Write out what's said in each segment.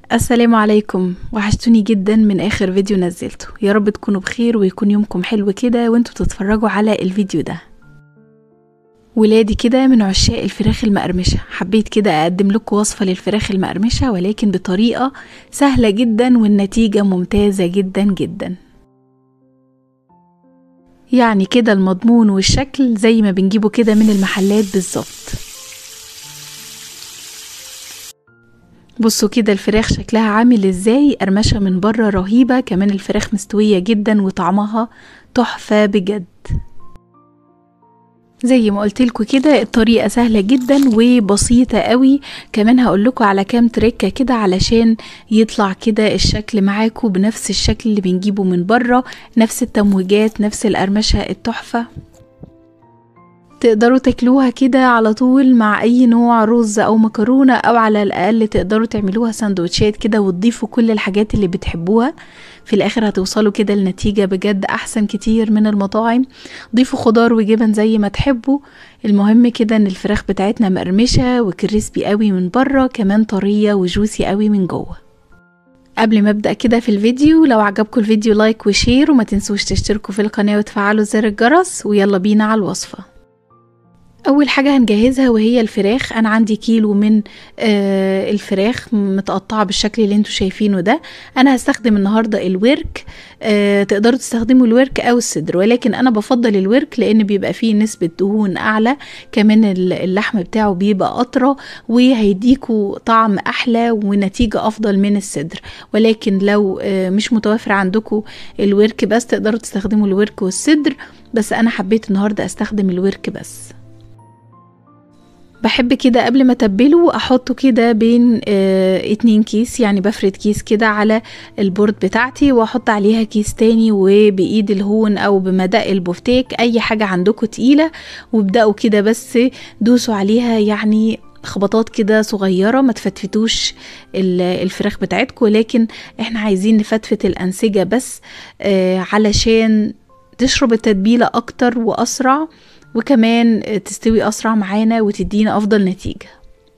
السلام عليكم وحشتوني جدا من اخر فيديو نزلته يا رب تكونوا بخير ويكون يومكم حلو كده وانتوا بتتفرجوا على الفيديو ده ولادي كده من عشاق الفراخ المقرمشة حبيت كده أقدم لكم وصفة للفراخ المقرمشة ولكن بطريقة سهلة جدا والنتيجة ممتازة جدا جدا يعني كده المضمون والشكل زي ما بنجيبه كده من المحلات بالظبط بصوا كده الفراخ شكلها عامل ازاي قرمشة من بره رهيبة كمان الفراخ مستوية جدا وطعمها تحفة بجد زي ما قلت لكم كده الطريقة سهلة جدا وبسيطة قوي كمان هقول لكم على كام تريكة كده علشان يطلع كده الشكل معاكم بنفس الشكل اللي بنجيبه من بره نفس التمويجات نفس القرمشة التحفة تقدروا تاكلوها كده على طول مع اي نوع رز او مكرونه او على الاقل تقدروا تعملوها سندوتشات كده وتضيفوا كل الحاجات اللي بتحبوها في الاخر هتوصلوا كده لنتيجه بجد احسن كتير من المطاعم ضيفوا خضار وجبن زي ما تحبوا المهم كده ان الفراخ بتاعتنا مقرمشه وكريسبي قوي من بره كمان طريه وجوسي قوي من جوه قبل ما ابدا كده في الفيديو لو عجبكم الفيديو لايك وشير وما تنسوش تشتركوا في القناه وتفعلوا زر الجرس ويلا بينا على الوصفه اول حاجه هنجهزها وهي الفراخ انا عندي كيلو من آه الفراخ متقطعه بالشكل اللي انتوا شايفينه ده انا هستخدم النهارده الورك آه تقدروا تستخدموا الورك او الصدر ولكن انا بفضل الورك لان بيبقى فيه نسبه دهون اعلى كمان اللحم بتاعه بيبقى اطرى وهيديكوا طعم احلى ونتيجه افضل من الصدر ولكن لو آه مش متوفر عندكم الورك بس تقدروا تستخدموا الورك والصدر بس انا حبيت النهارده استخدم الورك بس بحب كده قبل ما اتبله احطه كده بين اه اتنين كيس يعني بفرد كيس كده على البورد بتاعتي واحط عليها كيس تاني وبايد الهون او بمدق البفتيك اي حاجة عندكم تقيلة وابدأوا كده بس دوسوا عليها يعني خبطات كده صغيرة ما تفتفتوش الفراخ بتاعتكم لكن احنا عايزين نفتفت الانسجة بس اه علشان تشرب التتبيلة اكتر واسرع وكمان تستوي أسرع معانا وتدينا أفضل نتيجة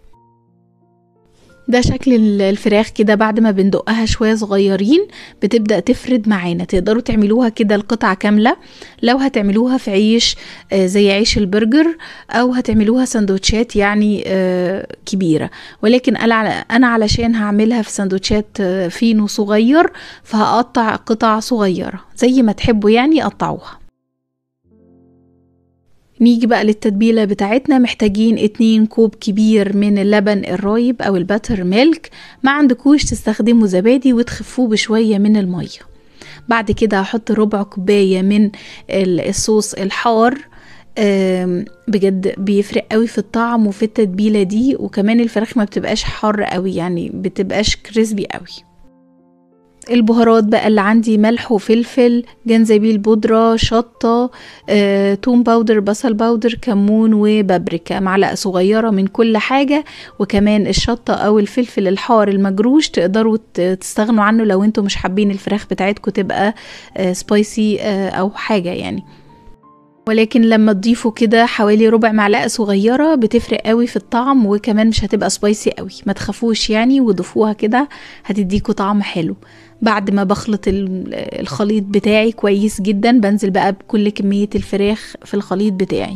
ده شكل الفراخ كده بعد ما بندقها شوية صغيرين بتبدأ تفرد معانا تقدروا تعملوها كده القطعة كاملة لو هتعملوها في عيش زي عيش البرجر أو هتعملوها سندوتشات يعني كبيرة ولكن أنا علشان هعملها في سندوتشات فينو صغير فهقطع قطع صغيرة زي ما تحبوا يعني قطعوها نيجي بقى للتتبيلة بتاعتنا محتاجين اتنين كوب كبير من اللبن الرايب او الباتر ميلك ما عندكوش تستخدموا زبادي وتخفوه بشوية من المية بعد كده هحط ربع كوباية من الصوص الحار بجد بيفرق قوي في الطعم وفي التتبيلة دي وكمان الفراخ ما بتبقاش حار قوي يعني بتبقاش كريسبي قوي البهارات بقى اللي عندي ملح وفلفل جنزبيل بودرة شطة آه، توم باودر بصل باودر كمون وبابريكا معلقة صغيرة من كل حاجة وكمان الشطة أو الفلفل الحار المجروش تقدروا تستغنوا عنه لو انتوا مش حابين الفراخ بتاعتكم تبقى آه سبايسي آه أو حاجة يعني ولكن لما تضيفوا كده حوالي ربع معلقة صغيرة بتفرق قوي في الطعم وكمان مش هتبقى سبايسي قوي ما تخافوش يعني وضيفوها كده هتديكوا طعم حلو بعد ما بخلط الخليط بتاعي كويس جدا بنزل بقى بكل كمية الفراخ في الخليط بتاعي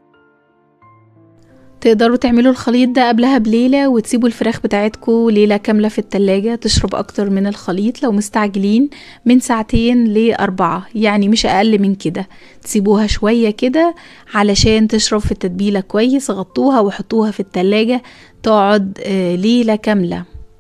تقدروا تعملوا الخليط ده قبلها بليلة وتسيبوا الفراخ بتاعتكم ليلة كاملة في التلاجة تشرب أكتر من الخليط لو مستعجلين من ساعتين لأربعة يعني مش أقل من كده تسيبوها شوية كده علشان تشرب في التتبيلة كويس غطوها وحطوها في التلاجة تقعد ليلة كاملة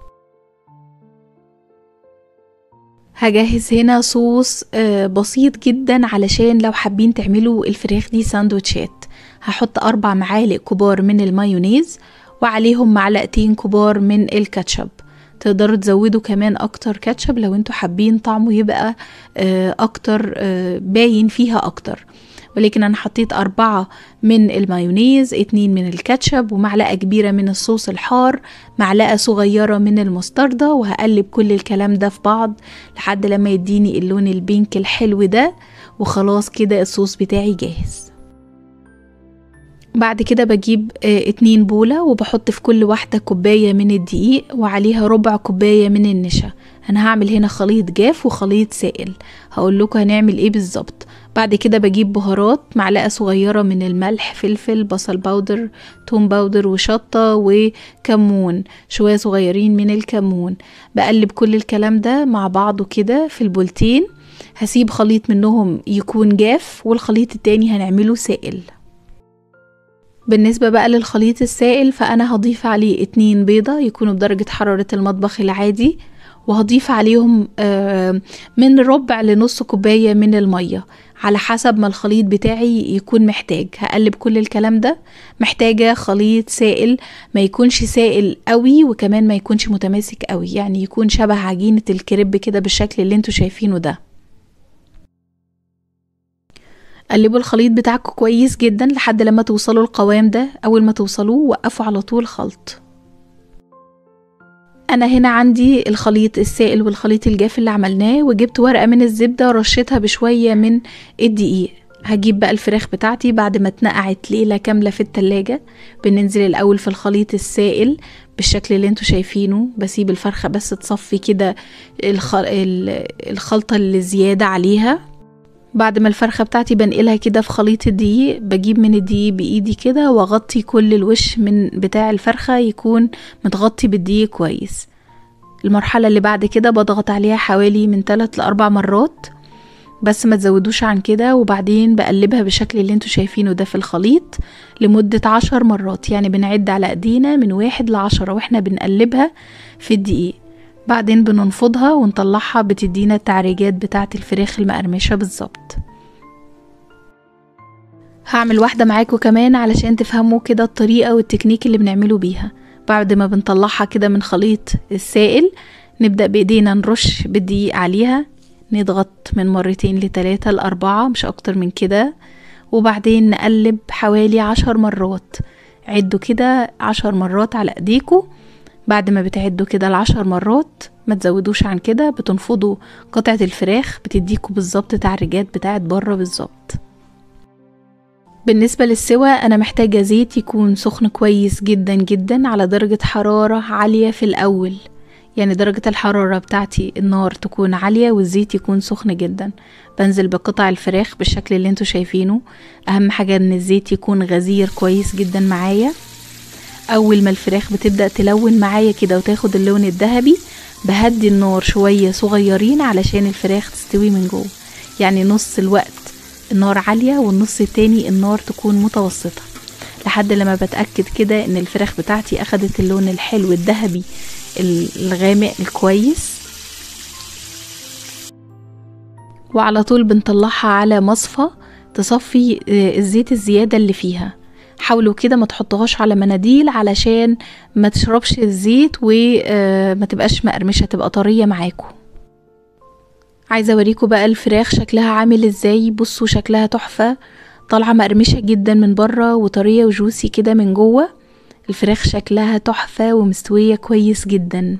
هجهز هنا صوص بسيط جدا علشان لو حابين تعملوا الفراخ دي ساندوتشات هحط أربع معالق كبار من المايونيز وعليهم معلقتين كبار من الكاتشب تقدروا تزودوا كمان اكتر كاتشب لو انتوا حابين طعمه يبقى اكتر باين فيها اكتر ولكن انا حطيت اربعة من المايونيز اتنين من الكاتشب ومعلقة كبيرة من الصوص الحار معلقة صغيرة من المستردة وهقلب كل الكلام ده في بعض لحد لما يديني اللون البينك الحلو ده وخلاص كده الصوص بتاعي جاهز بعد كده بجيب آه، اتنين بولة وبحط في كل واحدة كوباية من الدقيق وعليها ربع كوباية من النشا انا هعمل هنا خليط جاف وخليط سائل هقول لكم هنعمل ايه بالظبط بعد كده بجيب بهارات معلقة صغيرة من الملح فلفل بصل باودر توم باودر وشطة وكمون شوية صغيرين من الكمون بقلب كل الكلام ده مع بعضه كده في البولتين هسيب خليط منهم يكون جاف والخليط التاني هنعمله سائل بالنسبة بقى للخليط السائل فأنا هضيف عليه اتنين بيضة يكونوا بدرجة حرارة المطبخ العادي وهضيف عليهم آه، من ربع لنص كوباية من المية على حسب ما الخليط بتاعي يكون محتاج هقلب كل الكلام ده محتاجة خليط سائل ما يكونش سائل قوي وكمان ما يكونش متماسك قوي يعني يكون شبه عجينة الكريب كده بالشكل اللي انتوا شايفينه ده قلبوا الخليط بتاعكم كويس جدا لحد لما توصلوا القوام ده اول ما توصلوه وقفوا على طول خلط انا هنا عندي الخليط السائل والخليط الجاف اللي عملناه وجبت ورقه من الزبده رشيتها بشويه من الدقيق هجيب بقى الفراخ بتاعتي بعد ما اتنقعت ليلة كاملة في التلاجة بننزل الأول في الخليط السائل بالشكل اللي انتوا شايفينه بسيب الفرخة بس تصفي كده الخ... الخلطة اللي زيادة عليها بعد ما الفرخة بتاعتي بنقلها كده في خليط الدقيق بجيب من الدقيق بإيدي كده واغطي كل الوش من بتاع الفرخة يكون متغطي بالدقيق كويس المرحلة اللي بعد كده بضغط عليها حوالي من 3 لأربع مرات بس ما تزودوش عن كده وبعدين بقلبها بالشكل اللي انتوا شايفينه ده في الخليط لمدة عشر مرات يعني بنعد على ايدينا من واحد لعشرة واحنا بنقلبها في الدقيق بعدين بننفضها ونطلعها بتدينا التعريجات بتاعة الفراخ المقرمشة بالظبط هعمل واحدة معاكم كمان علشان تفهموا كده الطريقة والتكنيك اللي بنعمله بيها بعد ما بنطلعها كده من خليط السائل نبدأ بإيدينا نرش بالدقيق عليها نضغط من مرتين لتلاتة لأربعة مش أكتر من كده وبعدين نقلب حوالي عشر مرات عدوا كده عشر مرات على ايديكم بعد ما بتعدوا كده العشر مرات ما تزودوش عن كده بتنفضوا قطعة الفراخ بتديكوا بالظبط تعريجات بتاعت بره بالظبط بالنسبة للسوى أنا محتاجة زيت يكون سخن كويس جدا جدا على درجة حرارة عالية في الأول يعني درجة الحرارة بتاعتي النار تكون عالية والزيت يكون سخن جدا بنزل بقطع الفراخ بالشكل اللي انتوا شايفينه أهم حاجة ان الزيت يكون غزير كويس جدا معايا اول ما الفراخ بتبدا تلون معايا كده وتاخد اللون الذهبي بهدي النار شويه صغيرين علشان الفراخ تستوي من جوه يعني نص الوقت النار عاليه والنص التاني النار تكون متوسطه لحد لما بتاكد كده ان الفراخ بتاعتي اخدت اللون الحلو الذهبي الغامق الكويس وعلى طول بنطلعها على مصفى تصفي آه، الزيت الزيادة اللي فيها حاولوا كده ما تحطوهاش على مناديل علشان ما تشربش الزيت وما آه، تبقاش مقرمشة تبقى طرية معاكم عايزة اوريكم بقى الفراخ شكلها عامل ازاي بصوا شكلها تحفة طالعة مقرمشة جدا من بره وطرية وجوسي كده من جوه الفراخ شكلها تحفة ومستوية كويس جدا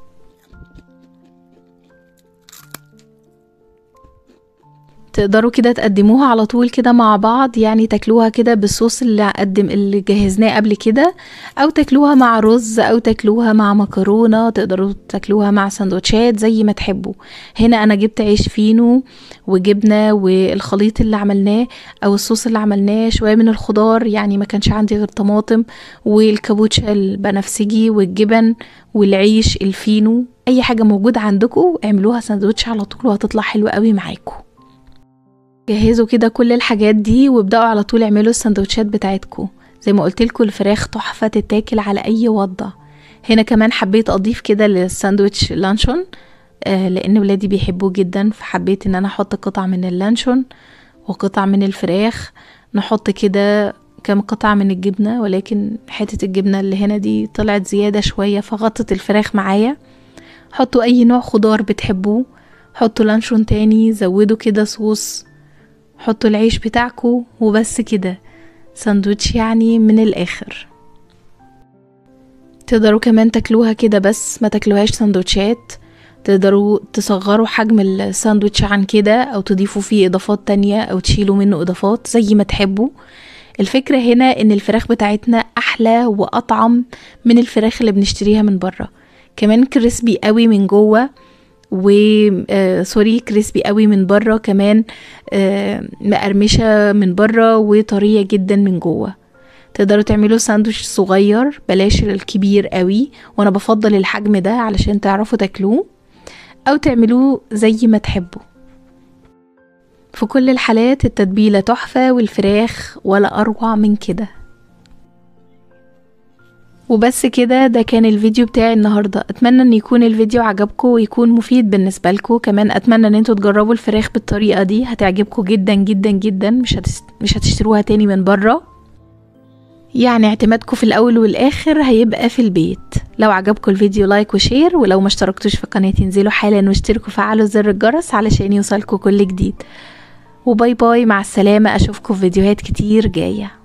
تقدروا كده تقدموها على طول كده مع بعض يعني تاكلوها كده بالصوص اللي قدم اللي جهزناه قبل كده او تاكلوها مع رز او تاكلوها مع مكرونه تقدروا تاكلوها مع سندوتشات زي ما تحبوا هنا انا جبت عيش فينو وجبنه والخليط اللي عملناه او الصوص اللي عملناه شويه من الخضار يعني ما كانش عندي غير طماطم والكابوتشا البنفسجي والجبن والعيش الفينو اي حاجه موجوده عندكم اعملوها سندوتش على طول وهتطلع حلوه قوي معاكم جهزوا كده كل الحاجات دي وابدأوا على طول اعملوا السندوتشات بتاعتكم زي ما قلت لكم الفراخ تحفة تتاكل على أي وضع هنا كمان حبيت أضيف كده للساندوتش لانشون آه لأن ولادي بيحبوه جدا فحبيت إن أنا أحط قطع من اللانشون وقطع من الفراخ نحط كده كام قطعة من الجبنة ولكن حتة الجبنة اللي هنا دي طلعت زيادة شوية فغطت الفراخ معايا حطوا أي نوع خضار بتحبوه حطوا لانشون تاني زودوا كده صوص حطوا العيش بتاعكو وبس كده ساندوتش يعني من الاخر تقدروا كمان تاكلوها كده بس ما تاكلوهاش ساندوتشات تقدروا تصغروا حجم الساندوتش عن كده او تضيفوا فيه اضافات تانية او تشيلوا منه اضافات زي ما تحبوا الفكرة هنا ان الفراخ بتاعتنا احلى واطعم من الفراخ اللي بنشتريها من بره كمان كريسبي قوي من جوه و آه سوري كريسبي قوي من بره كمان آه مقرمشه من بره وطريه جدا من جوه تقدروا تعملوا ساندوش صغير بلاش الكبير قوي وانا بفضل الحجم ده علشان تعرفوا تاكلوه او تعملوه زي ما تحبوا في كل الحالات التتبيلة تحفة والفراخ ولا أروع من كده وبس كده ده كان الفيديو بتاعي النهاردة اتمنى ان يكون الفيديو عجبكم ويكون مفيد بالنسبة لكم كمان اتمنى ان انتوا تجربوا الفراخ بالطريقة دي هتعجبكم جدا جدا جدا مش, هتست... مش هتشتروها تاني من بره يعني اعتمادكم في الاول والاخر هيبقى في البيت لو عجبكم الفيديو لايك وشير ولو ما اشتركتوش في قناتي انزلوا حالا واشتركوا وفعلوا زر الجرس علشان يوصلكوا كل جديد وباي باي مع السلامة اشوفكم في فيديوهات كتير جايه